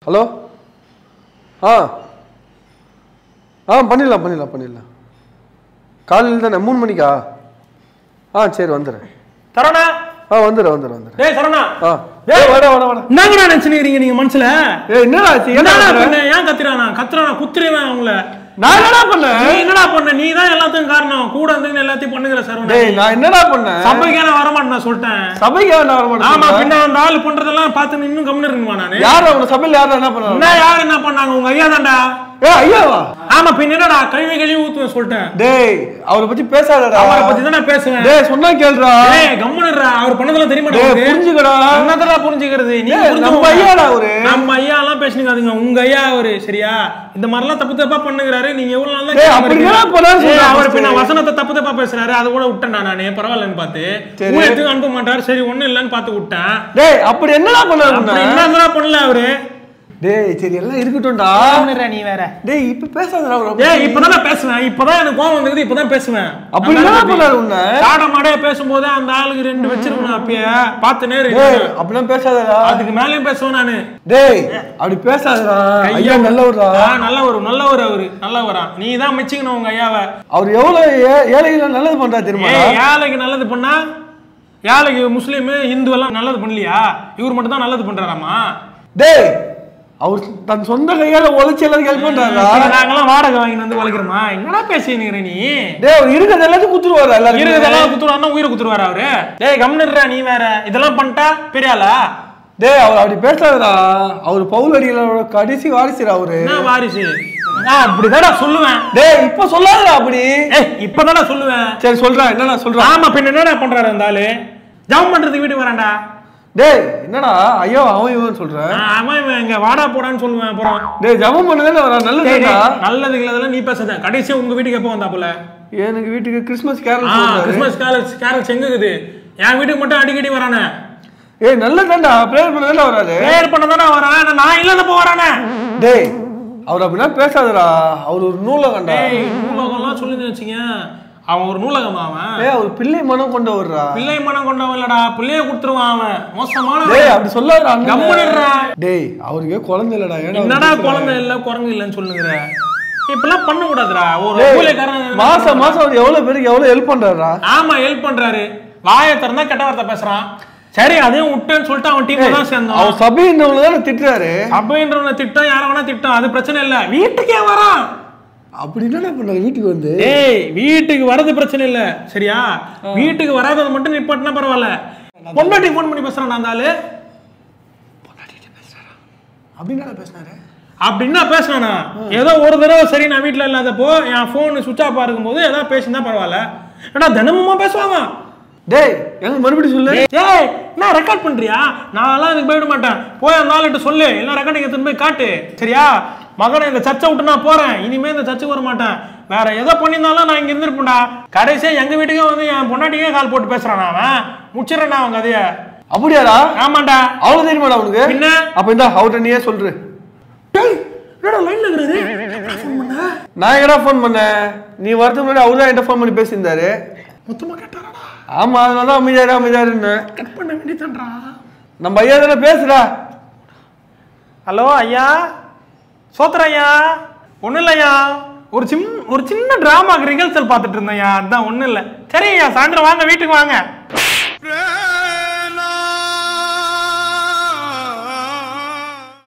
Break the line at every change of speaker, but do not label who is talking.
Hello ஆ ஆ பண்ணிடலாம் பண்ணிடலாம் பண்ணிடலாம் காலையில் தானே மூணு மணிக்கா ஆ சரி வந்துடுறேன்
சரவணா
ஆ வந்துடுறேன் வந்துடுறேன் வந்துடுறேன்
டேய் சரவணா
ஆ ஏய் வாடா வாடா வாடா
என்னங்கடா நினைச்சுக்கிறீங்க நீங்க மனசுல
ஏய் என்னடா ஆச்சு
என்னடா
என்னடா
பண்ண ஏன் கத்துறானா கத்துறானா குத்துறேன் அவங்கள
நான் என்னடா பண்ணேன்
நீ என்னடா பண்ண நீ தான் எல்லாத்துக்கும் காரணம் கூட இருந்து எல்லாத்தையும் பண்ணுகிற சரவணா
டேய் நான் என்னடா பண்ணேன்
சபைக்கே நான் வரமாட்டேன் நான் சொல்லிட்டேன்
சபைக்கு யார் நான் வர
ஆமா
மாட்டேன்
பின்ன அந்த ஆள் பண்றதெல்லாம் பார்த்து நீ இன்னும் கம்முன்னு இருக்குமா நானு
யார் அவங்க சபையில் யார் என்ன பண்ணாங்க
என்ன யார் என்ன பண்ணாங்க உங்க ஐயா தான்டா
ஏ ஐயாவா
ஆமா பின்ன என்னடா கழுவி கழுவி ஊத்துவேன் சொல்லிட்டேன்
டேய் அவரை பத்தி பேசாதடா
அவரை பத்தி தான் நான் பேசுவேன்
டேய் சொன்னா கேளுடா
டேய் கம்முனுடா அவர் பண்ணதெல்லாம் தெரியுமா
டேய்
உனக்கு?
புரிஞ்சுக்கடா
என்னத்தடா புரிஞ்சுக்கிறது நீ
டேய், நம்ம
புரிஞ்சுக்கோங்க.
ஐயாடா அவரு.
நம்ம ஐயா எல்லாம் பேசுனீங்க உங்க ஐயா அவரு சரியா இந்த மாதிரிலாம் தப்பு தப்பா பண்ணுகிறாரு நீங்க எவ்வளவு நாள் தான்
டேய்,
கேட்காம
அப்படி
இருக்கீங்க?
என்னடா பண்ணாரு
டேய்,
சொல்றா
அவர்
first.
பின்ன வசனத்தை தப்பு தப்பா பேசுறாரு அதை கூட விட்டேன்டா நானு பரவாயில்லன்னு பார்த்து
சரி.
ஊழியத்துக்கு அனுப்ப மாட்டாரு சரி ஒண்ணும் இல்லைன்னு பார்த்து விட்டேன்
டேய் அப்படி என்னடா பண்ணாரு
அப்படி
உன்னை?
என்னடா பண்ணல அவரு
டேய் சரி எல்லாம் இருக்கட்டும்டா
கம்முனுடா நீ வேற
டேய் இப்ப பேசாதடா அவரை
ஏய்
பத்தி.
இப்பதான் நான் பேசுவேன் இப்பதான் எனக்கு கோவம் வந்தது இப்பதான் பேசுவேன்
அப்படி
அந்த
என்னடா
ஆளை
பண்ணாரு
பத்தி.
உன்னை?
காடை மாடையா பேசும்போது அந்த ஆளுக்கு ரெண்டு வச்சிருக்கணும் அப்பயே பார்த்து நேரு
டேய் அப்படிலாம் பேசாதடா
அதுக்கு மேலயும் பேசுவேன் நானு
டேய் அப்படி பேசாதடா ஐயா நல்லவர்டா
ஆ, நல்லவர் நல்லவர் அவரு நல்லவரா நீ தான் மிச்சிக்கணும் உங்க ஐயாவை
அவர் எவ்வளவு ஏ- ஏழைகளை நல்லது பண்றா தெரியுமா
ஏய் ஏழைக்கு நல்லது பண்ணா ஏழைக்கு முஸ்லீம் இந்து எல்லாம் நல்லது பண்ணலையா இவர் மட்டும் தான் நல்லது பண்றாராமா
டேய் அவர் தன் சொந்த கையால உழைச்சி எல்லாரும் ஹெல்ப் பண்றாரா
நாங்கெல்லாம் வாடகை வாங்கி வந்து உழைக்கிறோமா என்னடா பேசினுங்கிற நீ
டேய் அவர் இருக்கிறது எல்லாத்தையும் குத்துருவாரு எல்லாரும்
இருக்கிறதெல்லாம் குத்துருவாருன்னா உயிரை குத்துருவாரு அவரு டேய் கம்னுடுறா நீ வேற இதெல்லாம் பண்ணிட்டா பெரிய ஆளா
டேய் அவர் அப்படி பேசாதடா அவர் பவுல் அடிகளோட கடைசி வாரிசுடா அவரு
என்ன வாரிசு நான் அப்படிதான்டா சொல்லுவேன்
டேய் இப்ப சொல்லாதடா அப்படி
ஏய் இப்பதான்டா சொல்லுவேன்
சரி சொல்றா என்னடா சொல்றா
ஆமா பின்ன என்னடா பண்றாரு அந்த ஆளு ஜாம் பண்றதுக்கு வீட்டுக்கு வரான்டா
டேய் என்னடா ஐயோ அவன் இவன் சொல்றேன்
ஆ, அவன் இவன் இங்க வாடா போடான்னு சொல்லுவேன் அப்புறம்
டேய் ஜபம் பண்ணதே வரா
டேய்,
நல்லதுடா
டேய், நல்லது இல்லதெல்லாம் நீ பேசாத கடைசியா உங்க வீட்டுக்கு எப்போ வந்தா போல
எனக்கு வீட்டுக்கு கிறிஸ்மஸ் கேரல்
ஆ
சொல்றாரு
கிறிஸ்மஸ் கேரல்ஸ் கேரல்ஸ் எங்க இருக்குது என் வீட்டுக்கு மட்டும் அடிக்கடி வரானே
ஏய் நல்லதாண்டா ப்ரேயர் பண்ணதானே வராரு
பிரேயர் பண்ண தானே வரான் ஆனா நான் இல்லைன்னு வரானே
டேய் அவர் அப்படின்னா பேசாதடா அவர் ஒரு நூலகண்டா
டேய் நூலகம்லாம் சொல்லுங்க வச்சுங்க அவன் ஒரு நூலகமா அவன்
டேய் அவர் பிள்ளை மனம் கொண்டு வர்றா
பிள்ளை மனம் கொண்டவன் இல்லடா பிள்ளைய கொடுத்துருவான் அவன் மோசமான
டேய் அப்படி சொல்லாதடா
கம்முனுடுறா.
டேய் அவருக்கே குழந்தை இல்லடா ஏன்னா
என்னடா குழந்தை இல்ல குரங்கு இல்லைன்னு சொல்லுங்கிற இப்பெல்லாம் பண்ண கூடாதுடா ஒரு
டேய்,
ஊழியக்காரன்
மாசம் மாசம் அவர் எவ்வளவு பேருக்கு எவ்வளவு ஹெல்ப் பண்றாரா
ஆமா ஹெல்ப் பண்றாரு வாயை திறந்தா கெட்ட வார்த்தை பேசுறான் சரி அதையும் விட்டேன்னு சொல்லிட்டு அவன் டீம்ல தான் சேர்ந்தான்
அவர் சபைன்றவங்க தானே திட்டுறாரு
சபைன்றவனை திட்டம் யார வேணா திட்டம் அது பிரச்சனை இல்ல வீட்டுக்கே வரான்
அப்படி என்னடா பண்ணாரு வீட்டுக்கு வந்து
ஏய் வீட்டுக்கு வரது பிரச்சனை இல்ல சரியா வீட்டுக்கு வராதது மட்டும் நிப்பாட்டினா பரவாயில்ல பொண்டாட்டி ஃபோன் பண்ணி பேசுறான் அந்த ஆளு
அப்படின்னா பேசினாரு
அப்படின்னா பேசினானா ஏதோ ஒரு தடவை சரி நான் வீட்டில் இல்லாதப்போ என் ஃபோன் சுவிச் ஆஃப் இருக்கும்போது ஏதோ பேசினா பரவாயில்ல ஏன்னா தினமுமா பேசுவாங்க
டேய் எங்க மறுபடியும் சொல்லு
ஏய் என்ன ரெக்கார்ட் பண்றியா நான்லாம் இதுக்கு போயிட மாட்டேன் போய் அந்த ஆளுகிட்ட சொல்லு எல்லாம் ரெக்கார்டிங் எடுத்துன்னு போய் காட்டு சரியா மகனை இந்த சர்ச்சை விட்டு நான் போறேன் இனிமே இந்த சர்ச்சுக்கு வர மாட்டேன் வேற எதை பண்ணியிருந்தாலும் நான் இங்க இருந்திருப்பேன்டா கடைசியா எங்க வீட்டுக்கே வந்து என் பொண்டாட்டிக்கே கால் போட்டு பேசுறான் அவன் முடிச்சிடறேன் அவன் கதைய
அப்படியாடா
ஆமாண்டா
அவ்வளவு தெரியுமாடா உனக்கு
பின்ன?
அப்ப இந்த அவர்கிட்ட நீயே சொல்று
டேய், என்னடா லைன்ல இருக்கிறது ஃபோன் பண்ண
நான் எங்கடா ஃபோன் பண்ணேன் நீ வரதுக்கு முன்னாடி அவர் தான் என்கிட்ட ஃபோன் பண்ணி பேசியிருந்தாரு
மொத்தமா கேட்டாராடா
ஆமா அதனால தான் அமைதியாரு அமைதியாருன்னு
கட் பண்ண வேண்டியதான்றா
நம்ம ஐயா தானே பேசுடா
ஹலோ ஐயா சோத்திர ஐயா ஒன்றும் இல்லையா ஒரு சிம் ஒரு சின்ன டிராமாக்கு ரிஹர்சல் பார்த்துட்டு இருந்தேன்யா அதான் ஒன்றும் இல்லை சரி ஐயா சாயந்தரம் வாங்க வீட்டுக்கு வாங்க